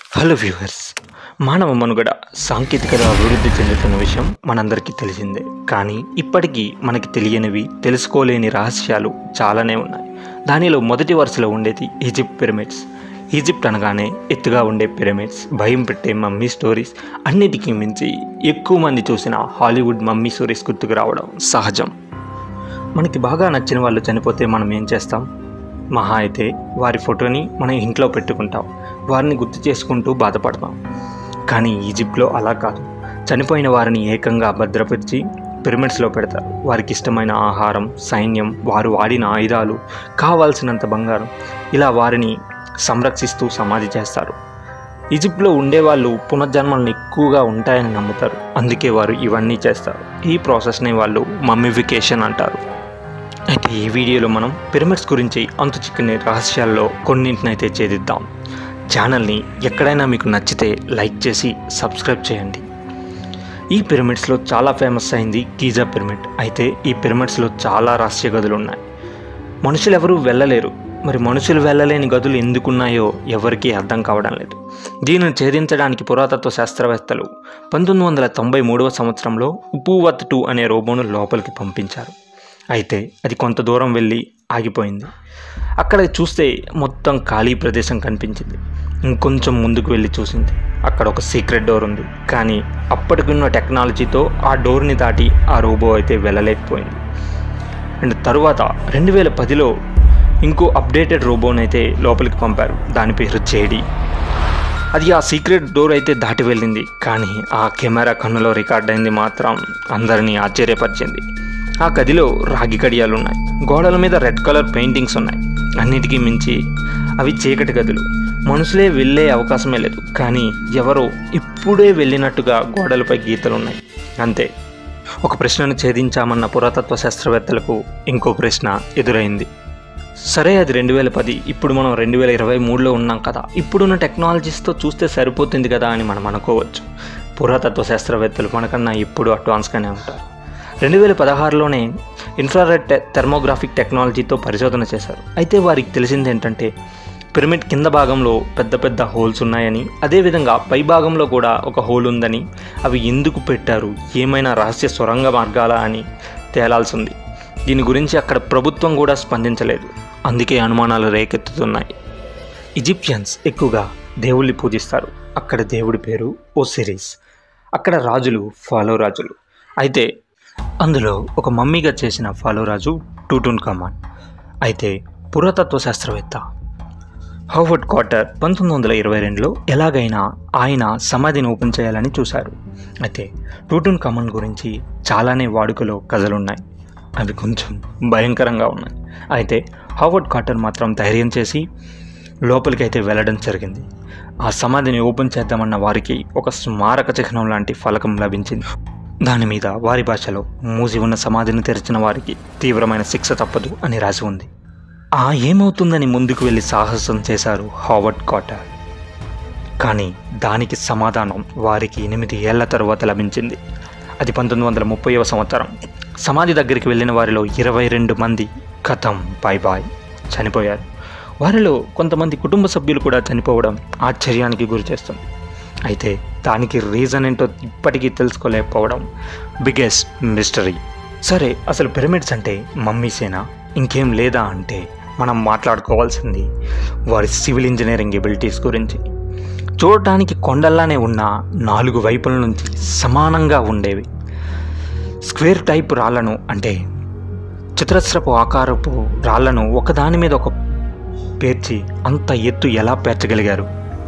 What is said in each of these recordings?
hello viewers మానవ మనుగడ సాంకేతికత అభివృద్ధి చెందుతున్న విషయం మనందరికీ తెలిసిందే కానీ ఇప్పటికీ మనకి తెలియనివి తెలుసుకోలేని రహస్యాలు చాలానే ఉన్నాయి దానిలో మొదటి వరుసలో ఉండేది ఈజిప్ట్ పిరమిడ్స్ ఈజిప్ట్ అనగానే ఎత్తుగా ఉండే పిరమిడ్స్ భయం పెట్టే మమ్మీ స్టోరీస్ అన్నిటికీ మించి ఎక్కువ మంది చూసిన హాలీవుడ్ మమ్మీ స్టోరీస్ గుర్తుకు రావడం సహజం మనకి బాగా నచ్చిన వాళ్ళు చనిపోతే మనం ఏం చేస్తాం మహా అయితే వారి ఫోటోని మనం ఇంట్లో పెట్టుకుంటాం వారిని గుర్తు చేసుకుంటూ బాధపడతాం కానీ ఈజిప్ట్లో అలా కాదు చనిపోయిన వారిని ఏకంగా భద్రపరిచి పిరమిడ్స్లో పెడతారు వారికి ఇష్టమైన ఆహారం సైన్యం వారు వాడిన ఆయుధాలు కావాల్సినంత బంగారం ఇలా వారిని సంరక్షిస్తూ సమాధి చేస్తారు ఈజిప్ట్లో ఉండేవాళ్ళు పునర్జన్మలను ఎక్కువగా ఉంటాయని నమ్ముతారు అందుకే వారు ఇవన్నీ చేస్తారు ఈ ప్రాసెస్ని వాళ్ళు మమ్మిఫికేషన్ అంటారు అయితే ఈ వీడియోలో మనం పిరమిడ్స్ గురించి అంతు చిక్కని రహస్యాల్లో కొన్నింటినైతే ఛేదిద్దాం ఛానల్ని ఎక్కడైనా మీకు నచ్చితే లైక్ చేసి సబ్స్క్రైబ్ చేయండి ఈ పిరమిడ్స్లో చాలా ఫేమస్ అయింది గీజా పిరమిడ్ అయితే ఈ పిరమిడ్స్లో చాలా రహస్య గదులు ఉన్నాయి మనుషులు ఎవరూ వెళ్ళలేరు మరి మనుషులు వెళ్ళలేని గదులు ఎందుకున్నాయో ఎవరికీ అర్థం కావడం లేదు దీనిని ఛేదించడానికి పురాతత్వ శాస్త్రవేత్తలు పంతొమ్మిది వందల తొంభై మూడవ సంవత్సరంలో ఉపువత్ టూ అనే రోబోను లోపలికి పంపించారు అయితే అది కొంత దూరం వెళ్ళి ఆగిపోయింది అక్కడ చూస్తే మొత్తం ఖాళీ ప్రదేశం కనిపించింది ఇంకొంచెం ముందుకు వెళ్ళి చూసింది అక్కడ ఒక సీక్రెట్ డోర్ ఉంది కానీ అప్పటికున్న టెక్నాలజీతో ఆ డోర్ని దాటి ఆ రోబో అయితే వెళ్ళలేకపోయింది అండ్ తరువాత రెండు వేల పదిలో ఇంకో అప్డేటెడ్ రోబోని అయితే లోపలికి పంపారు దాని పేరు జేడి అది ఆ సీక్రెట్ డోర్ అయితే దాటి వెళ్ళింది కానీ ఆ కెమెరా కన్నులో రికార్డ్ అయింది మాత్రం అందరినీ ఆశ్చర్యపరిచింది ఆ గదిలో రాగి కడియాలు ఉన్నాయి గోడల మీద రెడ్ కలర్ పెయింటింగ్స్ ఉన్నాయి అన్నిటికీ మించి అవి చీకటి గదులు మనుషులే వెళ్ళే అవకాశమే లేదు కానీ ఎవరో ఇప్పుడే వెళ్ళినట్టుగా గోడలపై గీతలు ఉన్నాయి అంతే ఒక ప్రశ్నను ఛేదించామన్న పురాతత్వ శాస్త్రవేత్తలకు ఇంకో ప్రశ్న ఎదురైంది సరే అది రెండు వేల పది ఇప్పుడు మనం రెండు వేల ఇరవై మూడులో ఉన్నాం కదా ఇప్పుడున్న టెక్నాలజీస్తో చూస్తే సరిపోతుంది కదా అని మనం అనుకోవచ్చు పురాతత్వ శాస్త్రవేత్తలు మనకన్నా ఇప్పుడు అడ్వాన్స్గానే ఉంటారు రెండు వేల పదహారులోనే ఇన్ఫ్రారెడ్ టె థెర్మోగ్రాఫిక్ టెక్నాలజీతో పరిశోధన చేశారు అయితే వారికి తెలిసింది ఏంటంటే పిరమిడ్ కింద భాగంలో పెద్ద పెద్ద హోల్స్ ఉన్నాయని అదేవిధంగా పై భాగంలో కూడా ఒక హోల్ ఉందని అవి ఎందుకు పెట్టారు ఏమైనా రహస్య సొరంగ మార్గాల అని తేలాల్సి ఉంది దీని గురించి అక్కడ ప్రభుత్వం కూడా స్పందించలేదు అందుకే అనుమానాలు రేకెత్తుతున్నాయి ఈజిప్షియన్స్ ఎక్కువగా దేవుళ్ళని పూజిస్తారు అక్కడ దేవుడి పేరు ఓసిరిస్ అక్కడ రాజులు ఫాలో రాజులు అయితే అందులో ఒక మమ్మీగా చేసిన ఫాలో రాజు టూటూన్ కమాన్ అయితే పురాతత్వ శాస్త్రవేత్త హౌవర్డ్ క్వార్టర్ పంతొమ్మిది వందల ఇరవై రెండులో ఎలాగైనా ఆయన సమాధిని ఓపెన్ చేయాలని చూశారు అయితే టూటూన్ కమన్ గురించి చాలానే వాడుకలో కథలున్నాయి అవి కొంచెం భయంకరంగా ఉన్నాయి అయితే హౌవర్డ్ కార్టర్ మాత్రం ధైర్యం చేసి లోపలికి అయితే వెళ్ళడం జరిగింది ఆ సమాధిని ఓపెన్ చేద్దామన్న వారికి ఒక స్మారక చిహ్నం లాంటి ఫలకం లభించింది దాని మీద వారి భాషలో మూసి ఉన్న సమాధిని తెరిచిన వారికి తీవ్రమైన శిక్ష తప్పదు అని రాసి ఉంది ఆ ఏమవుతుందని ముందుకు వెళ్ళి సాహసం చేశారు హావర్డ్ కాటర్ కానీ దానికి సమాధానం వారికి ఎనిమిది ఏళ్ల తరువాత లభించింది అది పంతొమ్మిది వందల ముప్పైవ సంవత్సరం సమాధి దగ్గరికి వెళ్ళిన వారిలో ఇరవై రెండు మంది కథం బాయ్ బాయ్ చనిపోయారు వారిలో కొంతమంది కుటుంబ సభ్యులు కూడా చనిపోవడం ఆశ్చర్యానికి గురి చేస్తుంది అయితే దానికి రీజన్ ఏంటో ఇప్పటికీ తెలుసుకోలేకపోవడం బిగ్గెస్ట్ మిస్టరీ సరే అసలు పిరమిడ్స్ అంటే మమ్మీసేనా ఇంకేం లేదా అంటే మనం మాట్లాడుకోవాల్సింది వారి సివిల్ ఇంజనీరింగ్ ఎబిలిటీస్ గురించి చూడటానికి కొండల్లానే ఉన్న నాలుగు వైపుల నుంచి సమానంగా ఉండేవి స్క్వేర్ టైప్ రాళ్లను అంటే చతురస్రపు ఆకారపు రాళ్లను ఒకదాని మీద ఒక పేర్చి అంత ఎత్తు ఎలా పేర్చగలిగారు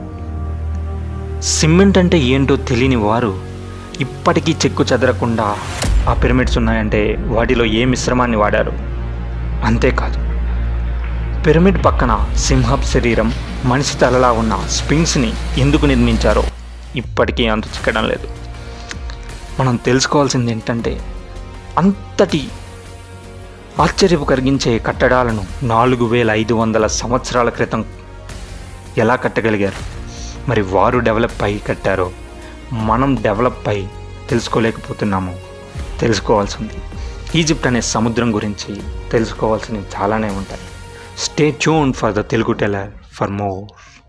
సిమెంట్ అంటే ఏంటో తెలియని వారు ఇప్పటికీ చెక్కు చెదరకుండా ఆ పిరమిడ్స్ ఉన్నాయంటే వాటిలో ఏ మిశ్రమాన్ని వాడారు అంతేకాదు పిరమిడ్ పక్కన సింహప్ శరీరం మనిషి తలలా ఉన్న స్పింగ్స్ని ఎందుకు నిర్మించారో ఇప్పటికీ అంతు చిక్కడం లేదు మనం తెలుసుకోవాల్సింది ఏంటంటే అంతటి ఆశ్చర్యపు కలిగించే కట్టడాలను నాలుగు వేల ఐదు వందల సంవత్సరాల క్రితం ఎలా కట్టగలిగారు మరి వారు డెవలప్ అయి కట్టారో మనం డెవలప్ అయి తెలుసుకోలేకపోతున్నాము తెలుసుకోవాల్సింది ఈజిప్ట్ అనే సముద్రం గురించి తెలుసుకోవాల్సినవి చాలానే ఉంటాయి stay tune for the Telugu teller for more